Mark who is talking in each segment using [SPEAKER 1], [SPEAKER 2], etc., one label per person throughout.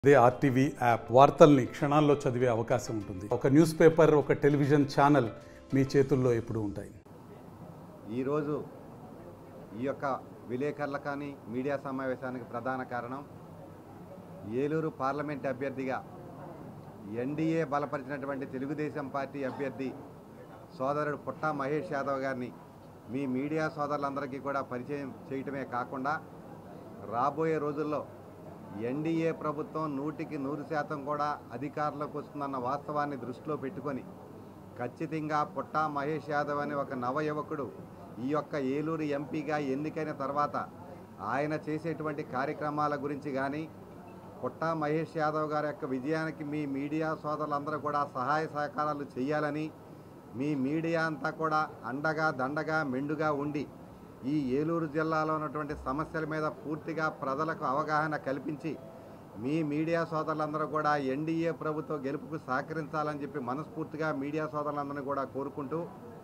[SPEAKER 1] అదే RTV app వార్తల్ని క్షణాల్లో చదివే అవకాశం ఉంటుంది ఒక న్యూస్ పేపర్ ఒక టెలివిజన్ ఛానల్ మీ చేతుల్లో ఎప్పుడూ ఉంటాయి
[SPEAKER 2] ఈరోజు ఈ యొక్క విలేకరుల కానీ మీడియా సమావేశానికి ప్రధాన కారణం ఏలూరు పార్లమెంట్ అభ్యర్థిగా ఎన్డీఏ బలపరిచినటువంటి తెలుగుదేశం పార్టీ అభ్యర్థి సోదరుడు పుట్టా మహేష్ యాదవ్ గారిని మీ మీడియా సోదరులందరికీ కూడా పరిచయం చేయటమే కాకుండా రాబోయే రోజుల్లో ఎన్డీఏ ప్రభుత్వం నూటికి నూరు శాతం కూడా అధికారంలోకి వస్తుందన్న వాస్తవాన్ని దృష్టిలో పెట్టుకొని ఖచ్చితంగా పుట్టా మహేష్ యాదవ్ అనే ఒక నవ యువకుడు ఈ యొక్క ఏలూరు ఎంపీగా ఎన్నికైన తర్వాత ఆయన చేసేటువంటి కార్యక్రమాల గురించి కానీ పుట్టా మహేష్ యాదవ్ గారి యొక్క విజయానికి మీ మీడియా సోదరులందరూ కూడా సహాయ సహకారాలు చేయాలని మీ మీడియా అంతా కూడా అండగా దండగా మెండుగా ఉండి ఈ ఏలూరు జిల్లాలో ఉన్నటువంటి సమస్యల మీద పూర్తిగా ప్రజలకు అవగాహన కల్పించి మీ మీడియా సోదరులందరూ కూడా ఎన్డీఏ ప్రభుత్వ గెలుపుకు సహకరించాలని చెప్పి మనస్ఫూర్తిగా మీడియా సోదరులందరినీ కూడా కోరుకుంటూ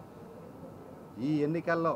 [SPEAKER 2] ఈ ఎన్నికల్లో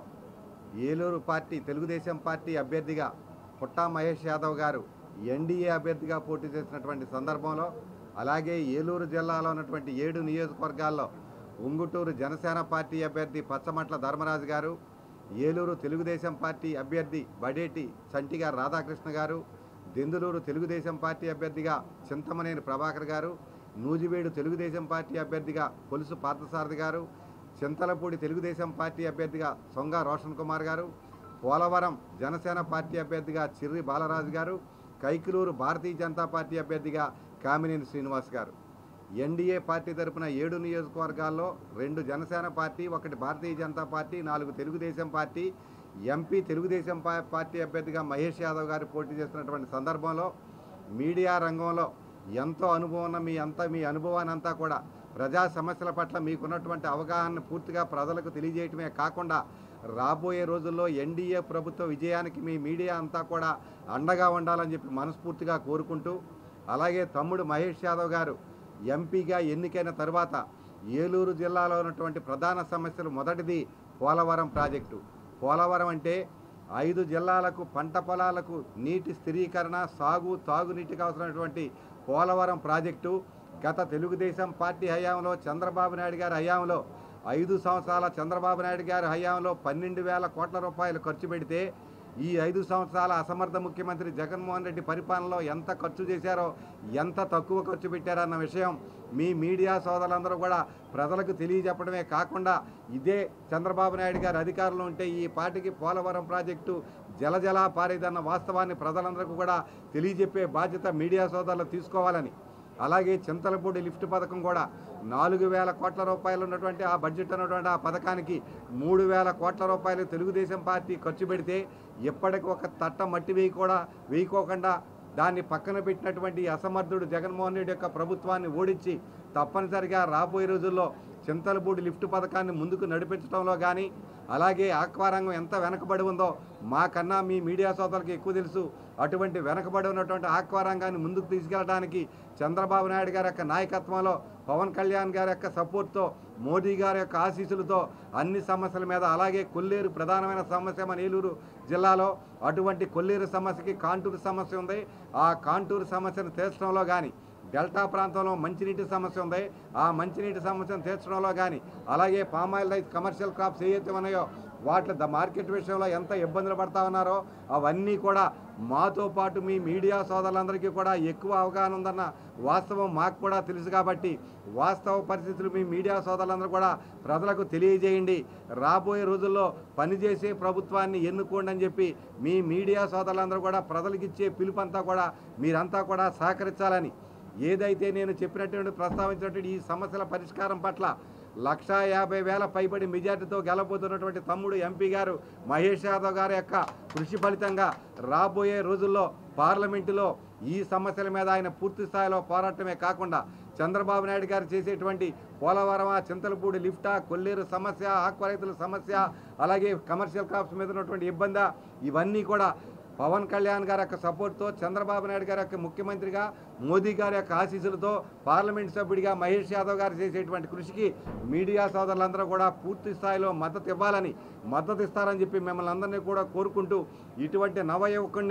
[SPEAKER 2] ఏలూరు పార్టీ తెలుగుదేశం పార్టీ అభ్యర్థిగా పుట్టా మహేష్ యాదవ్ గారు ఎన్డీఏ అభ్యర్థిగా పోటీ చేసినటువంటి సందర్భంలో అలాగే ఏలూరు జిల్లాలో ఉన్నటువంటి ఏడు నియోజకవర్గాల్లో ఉంగుటూరు జనసేన పార్టీ అభ్యర్థి పచ్చమట్ల ధర్మరాజు గారు ఏలూరు తెలుగుదేశం పార్టీ అభ్యర్థి బడేటి చంటిగా రాధాకృష్ణ గారు దెందులూరు తెలుగుదేశం పార్టీ అభ్యర్థిగా చింతమనేని ప్రభాకర్ గారు నూజివేడు తెలుగుదేశం పార్టీ అభ్యర్థిగా పొలుసు పార్థసారథి గారు చింతలపూడి తెలుగుదేశం పార్టీ అభ్యర్థిగా సొంగ రోషన్ కుమార్ గారు పోలవరం జనసేన పార్టీ అభ్యర్థిగా చిర్రి బాలరాజు గారు కైకిలూరు భారతీయ జనతా పార్టీ అభ్యర్థిగా కామినేని శ్రీనివాస్ గారు ఎన్డీఏ పార్టీ తరపున ఏడు నియోజకవర్గాల్లో రెండు జనసేన పార్టీ ఒకటి భారతీయ జనతా పార్టీ నాలుగు తెలుగుదేశం పార్టీ ఎంపీ తెలుగుదేశం పా- పార్టీ అభ్యర్థిగా మహేష్ యాదవ్ గారు పోటీ చేస్తున్నటువంటి సందర్భంలో మీడియా రంగంలో ఎంతో అనుభవం ఉన్న మీ అంతా మీ అనుభవాన్ని అంతా కూడా ప్రజా సమస్యల పట్ల మీకున్నటువంటి అవగాహన పూర్తిగా ప్రజలకు తెలియజేయటమే కాకుండా రాబోయే రోజుల్లో ఎన్డీఏ ప్రభుత్వ విజయానికి మీ మీడియా అంతా కూడా అండగా ఉండాలని చెప్పి మనస్ఫూర్తిగా కోరుకుంటూ అలాగే తమ్ముడు మహేష్ యాదవ్ గారు ఎంపీగా ఎన్నికైన తర్వాత ఏలూరు జిల్లాలో ఉన్నటువంటి ప్రధాన సమస్యలు మొదటిది పోలవరం ప్రాజెక్టు పోలవరం అంటే ఐదు జిల్లాలకు పంట పొలాలకు నీటి స్థిరీకరణ సాగు తాగునీటికి అవసరమైనటువంటి పోలవరం ప్రాజెక్టు గత తెలుగుదేశం పార్టీ హయాంలో చంద్రబాబు నాయుడు గారి హయాంలో ఐదు సంవత్సరాల చంద్రబాబు నాయుడు గారి హయాంలో పన్నెండు వేల కోట్ల రూపాయలు ఖర్చు పెడితే ఈ ఐదు సంవత్సరాల అసమర్థ ముఖ్యమంత్రి జగన్మోహన్ రెడ్డి పరిపాలనలో ఎంత ఖర్చు చేశారో ఎంత తక్కువ ఖర్చు పెట్టారన్న విషయం మీ మీడియా సోదరులందరూ కూడా ప్రజలకు తెలియజెప్పడమే కాకుండా ఇదే చంద్రబాబు నాయుడు గారి అధికారంలో ఉంటే ఈ పార్టీకి పోలవరం ప్రాజెక్టు జలజలా పారేదన్న వాస్తవాన్ని ప్రజలందరికీ కూడా తెలియజెప్పే బాధ్యత మీడియా సోదరులు తీసుకోవాలని అలాగే చింతలపూడి లిఫ్ట్ పథకం కూడా నాలుగు వేల కోట్ల రూపాయలు ఉన్నటువంటి ఆ బడ్జెట్ ఉన్నటువంటి ఆ పథకానికి మూడు వేల కోట్ల రూపాయలు తెలుగుదేశం పార్టీ ఖర్చు పెడితే ఇప్పటికి ఒక తట్ట మట్టి వేయి కూడా వేయకోకుండా దాన్ని పక్కన పెట్టినటువంటి ఈ అసమర్థుడు జగన్మోహన్ రెడ్డి యొక్క ప్రభుత్వాన్ని ఓడించి తప్పనిసరిగా రాబోయే రోజుల్లో చింతలపూడి లిఫ్ట్ పథకాన్ని ముందుకు నడిపించడంలో కానీ అలాగే ఆక్వారంగం ఎంత వెనకబడి ఉందో మాకన్నా మీ మీడియా సోదరులకు ఎక్కువ తెలుసు అటువంటి వెనకబడి ఉన్నటువంటి ఆక్వారంగాన్ని ముందుకు తీసుకెళ్ళడానికి చంద్రబాబు నాయుడు గారి యొక్క నాయకత్వంలో పవన్ కళ్యాణ్ గారి యొక్క సపోర్ట్తో మోదీ గారి యొక్క ఆశీస్సులతో అన్ని సమస్యల మీద అలాగే కొల్లేరు ప్రధానమైన సమస్య మన ఏలూరు జిల్లాలో అటువంటి కొల్లేరు సమస్యకి కాంటూరు సమస్య ఉంది ఆ కాంటూరు సమస్యను తీర్చడంలో కానీ డెల్టా ప్రాంతంలో మంచినీటి సమస్య ఉంది ఆ మంచినీటి సమస్యను తీర్చడంలో కానీ అలాగే పామాయిల్ రైస్ కమర్షియల్ క్రాప్స్ ఏవైతే ఉన్నాయో వాటి ద మార్కెట్ విషయంలో ఎంత ఇబ్బందులు పడతా ఉన్నారో అవన్నీ కూడా మాతో పాటు మీ మీడియా సోదరులందరికీ కూడా ఎక్కువ అవగాహన ఉందన్న వాస్తవం మాకు కూడా తెలుసు కాబట్టి వాస్తవ పరిస్థితులు మీ మీడియా సోదరులందరూ కూడా ప్రజలకు తెలియజేయండి రాబోయే రోజుల్లో పనిచేసే ప్రభుత్వాన్ని ఎన్నుకోండి అని చెప్పి మీ మీడియా సోదరులందరూ కూడా ప్రజలకు ఇచ్చే పిలుపంతా కూడా మీరంతా కూడా సహకరించాలని ఏదైతే నేను చెప్పినటువంటి ప్రస్తావించినటువంటి ఈ సమస్యల పరిష్కారం పట్ల లక్షా యాభై వేల పైబడి మెజార్టీతో గెలబోతున్నటువంటి తమ్ముడు ఎంపీ గారు మహేష్ యాదవ్ గారి యొక్క కృషి ఫలితంగా రాబోయే రోజుల్లో పార్లమెంటులో ఈ సమస్యల మీద ఆయన పూర్తి స్థాయిలో పోరాటమే కాకుండా చంద్రబాబు నాయుడు గారు చేసేటువంటి పోలవరమా చింతలపూడి లిఫ్టా కొల్లేరు సమస్య ఆక్వా రైతుల సమస్య అలాగే కమర్షియల్ క్రాప్స్ మీద ఉన్నటువంటి ఇబ్బంది ఇవన్నీ కూడా పవన్ కళ్యాణ్ గారి యొక్క సపోర్ట్తో చంద్రబాబు నాయుడు గారి యొక్క ముఖ్యమంత్రిగా మోదీ గారి యొక్క ఆశీస్సులతో పార్లమెంట్ సభ్యుడిగా మహేష్ యాదవ్ గారు చేసేటువంటి కృషికి మీడియా సోదరులందరూ కూడా పూర్తి స్థాయిలో మద్దతు ఇవ్వాలని మద్దతు ఇస్తారని చెప్పి మిమ్మల్ని అందరినీ కూడా కోరుకుంటూ ఇటువంటి నవ యువకుడిని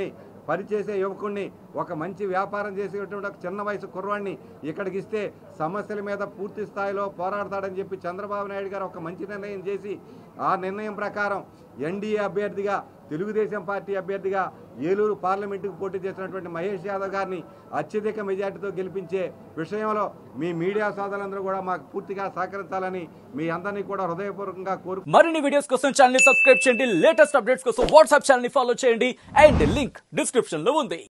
[SPEAKER 2] పనిచేసే యువకుడిని ఒక మంచి వ్యాపారం చేసేటువంటి ఒక చిన్న వయసు కుర్రాడిని ఇక్కడికి ఇస్తే సమస్యల మీద పూర్తి స్థాయిలో పోరాడతాడని చెప్పి చంద్రబాబు నాయుడు గారు ఒక మంచి నిర్ణయం చేసి ఆ నిర్ణయం ప్రకారం ఎన్డీఏ అభ్యర్థిగా తెలుగుదేశం పార్టీ అభ్యర్థిగా ఏలూరు పార్లమెంటుకు పోటీ చేసినటువంటి మహేష్ యాదవ్ గారిని అత్యధిక మెజార్టీతో గెలిపించే విషయంలో మీ మీడియా సోదరులందరూ కూడా మాకు పూర్తిగా సహకరించాలని మీ అందరినీ కూడా హృదయపూర్వకంగా కోరు
[SPEAKER 3] మరిన్ని వీడియోస్ కోసం ఛానల్ ని సబ్స్క్రైబ్ చేయండి లేటెస్ట్ అప్డేట్స్ కోసం వాట్సాప్ ఛానల్ ని ఫాలో చేయండి అండ్ లింక్ డిస్క్రిప్షన్ లో ఉంది